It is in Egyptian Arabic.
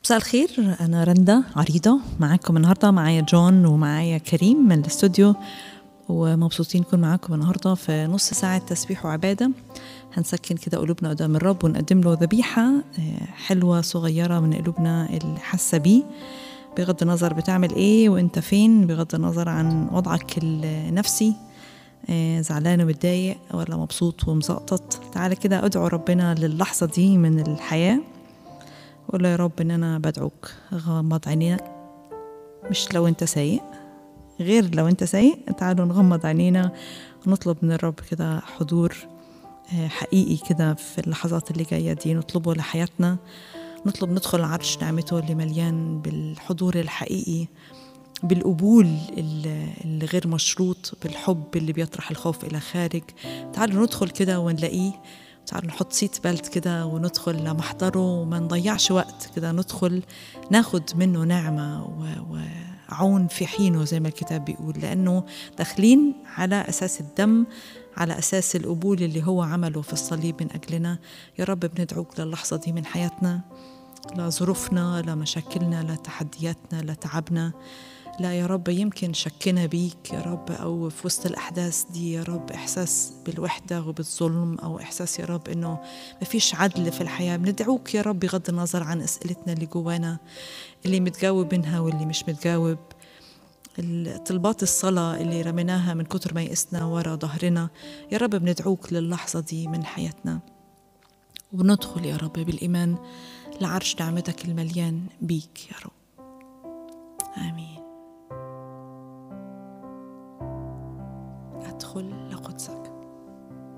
مساء الخير أنا رندا عريضة معاكم النهاردة معايا جون ومعايا كريم من الاستوديو ومبسوطين نكون معاكم النهاردة في نص ساعة تسبيح وعبادة هنسكن كده قلوبنا قدام الرب ونقدم له ذبيحة آه، حلوة صغيرة من قلوبنا اللي حاسة بيه بغض النظر بتعمل ايه وانت فين بغض النظر عن وضعك النفسي آه، زعلان ومتضايق ولا مبسوط ومزقطط تعالى كده ادعو ربنا للحظة دي من الحياة قول له يا رب ان انا بدعوك غمض عينيك مش لو انت سايق غير لو انت سايق تعالوا نغمض عينينا ونطلب من الرب كده حضور آه، حقيقي كده في اللحظات اللي جاية دي نطلبه لحياتنا نطلب ندخل عرش نعمته اللي مليان بالحضور الحقيقي بالقبول ال- اللي غير مشروط بالحب اللي بيطرح الخوف إلى خارج تعالوا ندخل كده ونلاقيه تعالوا نحط سيت بيلت كده وندخل لمحضره وما نضيعش وقت كده ندخل ناخد منه نعمة و- وعون في حينه زي ما الكتاب بيقول لأنه داخلين على أساس الدم على أساس القبول اللي هو عمله في الصليب من أجلنا يا رب بندعوك للحظة دي من حياتنا لا ظروفنا لا مشاكلنا لا تحدياتنا لا تعبنا لا يا رب يمكن شكنا بيك يا رب أو في وسط الأحداث دي يا رب إحساس بالوحدة وبالظلم أو إحساس يا رب إنه مفيش عدل في الحياة بندعوك يا رب بغض النظر عن أسئلتنا اللي جوانا اللي متجاوب منها واللي مش متجاوب طلبات الصلاة اللي رميناها من كتر ما يئسنا ورا ظهرنا يا رب بندعوك للحظة دي من حياتنا وبندخل يا رب بالإيمان لعرش نعمتك المليان بيك يا رب آمين